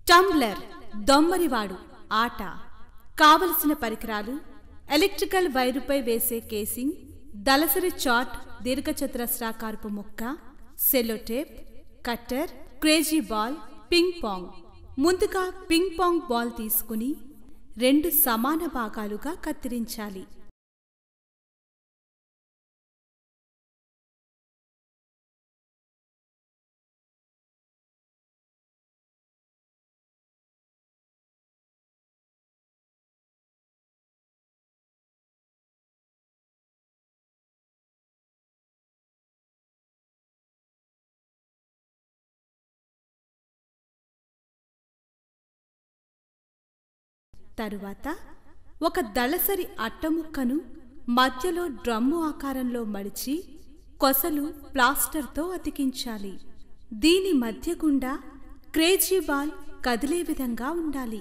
tumbler దొమ్మరివాడు ఆట కావలసిన పరికరాలు ఎలక్ట్రికల్ వైరుపై వేసే కేసింగ్ దలసరి చాట్ దీర్ఘచతురస్రాకారపు ముక్క sellotape cutter crazy ball ping pong ముందుగా పింగ్ పాంగ్ బాల్ తీసుకుని రెండు సమాన భాగాలుగా కత్తిరించాలి తరువాత ఒక దళసరి అట్టముక్కను మధ్యలో డ్రమ్ము ఆకారంలో మడిచి కొసలు ప్లాస్టర్తో అతికించాలి దీని మధ్య గుండా క్రేజీ బాల్ కదిలే విధంగా ఉండాలి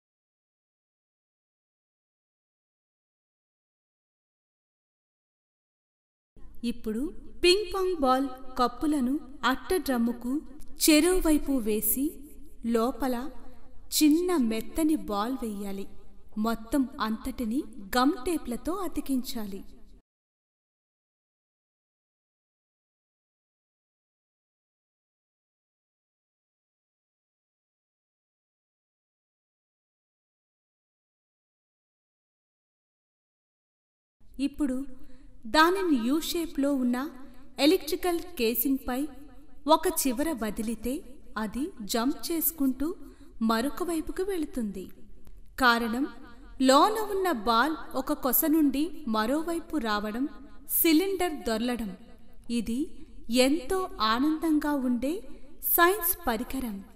ఇప్పుడు పింగ్ పాంగ్ బాల్ కప్పులను అట్ట డ్రమ్ముకు చెరోవైపు వేసి లోపల చిన్న మెత్తని బాల్ వెయ్యాలి మొత్తం అంతటిని గమ్ టేప్లతో అతికించాలి ఇప్పుడు దానిని యూ షేప్లో ఉన్న ఎలక్ట్రికల్ కేసింగ్పై ఒక చివర వదిలితే అది జంప్ చేసుకుంటూ మరొక వైపుకు వెళుతుంది కారణం లోన ఉన్న బాల్ ఒక కొస నుండి మరోవైపు రావడం సిలిండర్ దొర్లడం ఇది ఎంతో ఆనందంగా ఉండే సైన్స్ పరికరం